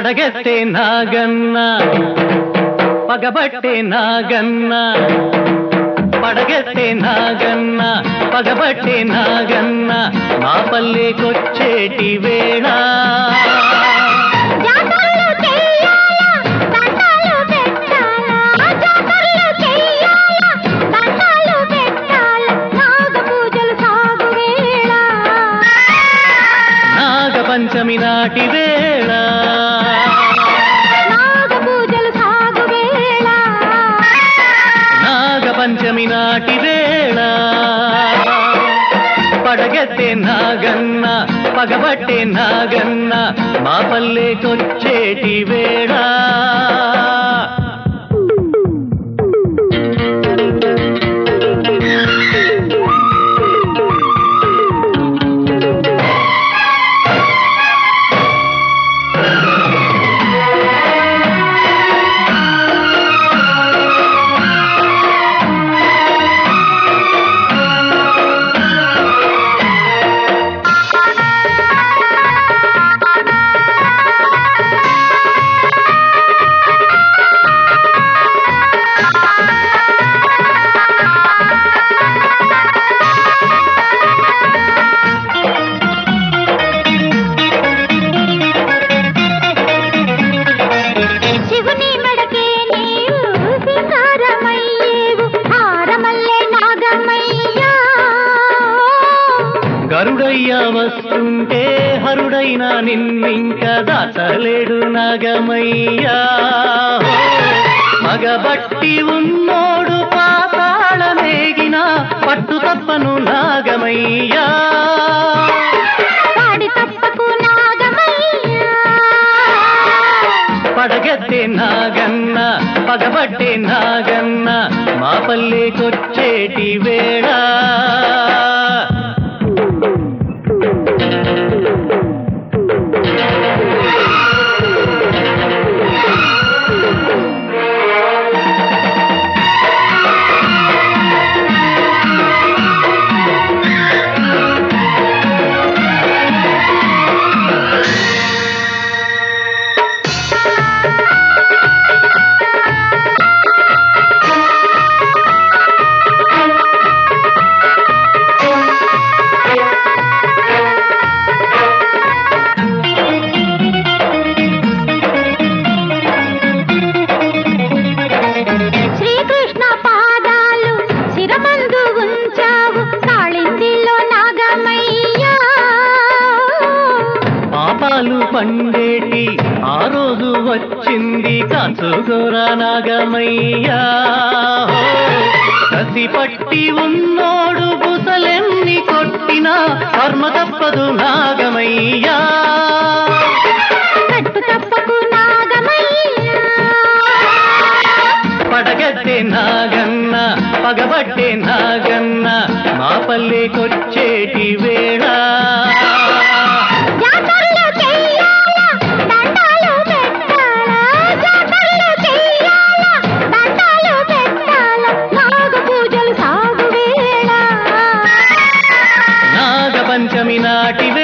పడగెత్తే నాగన్న పగబట్టే నాగన్న పడగెత్తే నాగన్న పగబట్టే నాగన్న మా పల్లెకొచ్చేటి వేళ జాతరలు చెయ్యాలా దండాలు పెట్టాలా జాతరలు చెయ్యాలా దండాలు పెట్టాలా నాగ పూజలు సాగు వేళ నాగ పంచమి నాటి వేళ నాగ పూజలు సాగు వేళ నాగ పంచమి నాటి వేళ పడగెత్తే నాగన్న పగబట్టే నాగన్న మా పల్లెకొచ్చేటి వేళ శివుని మెడకే నీవు సింగారమయ్యేవు హారమల్లే నాగమయ్యా గరుడయ్య వస్తుంటే హరుడైన నిన్నింక దాచలేడు నాగమయ్యా మగబట్టి ఉన్నోడు పాతాళమేగిన పట్టు తప్పను నాగమయ్యా వాడి తప్పకు నాగమయ్యా పడగెత్తే నాగన్న పగబట్టే నాగన్న మా పల్లెకొచ్చేటి వేళ శ్రీకృష్ణ పాదాలు శిరమందు ఉంచావు కాళిందిలో నాగమయ్యా పాపాలు పండేటి ఆ రోజు వచ్చింది కాచుగోరా నాగమయ్యా కసి పట్టి ఉన్నోడు బుసలెన్ని కొట్టినా కర్మ తప్పదు నాగమయ్యా కట్టు తప్పకు నాగమయ్యా పడగట్టే నాగన్న పగబట్టే నాగన్న మా పల్లెకొచ్చేటి వేళ జాతరలు చెయ్యాలా దండాలు పెట్టాలా జాతరలు చెయ్యాలా దండాలు పెట్టాలా నాగ పూజలు సాగు వేళ నాగ పంచమి నాటి వేళ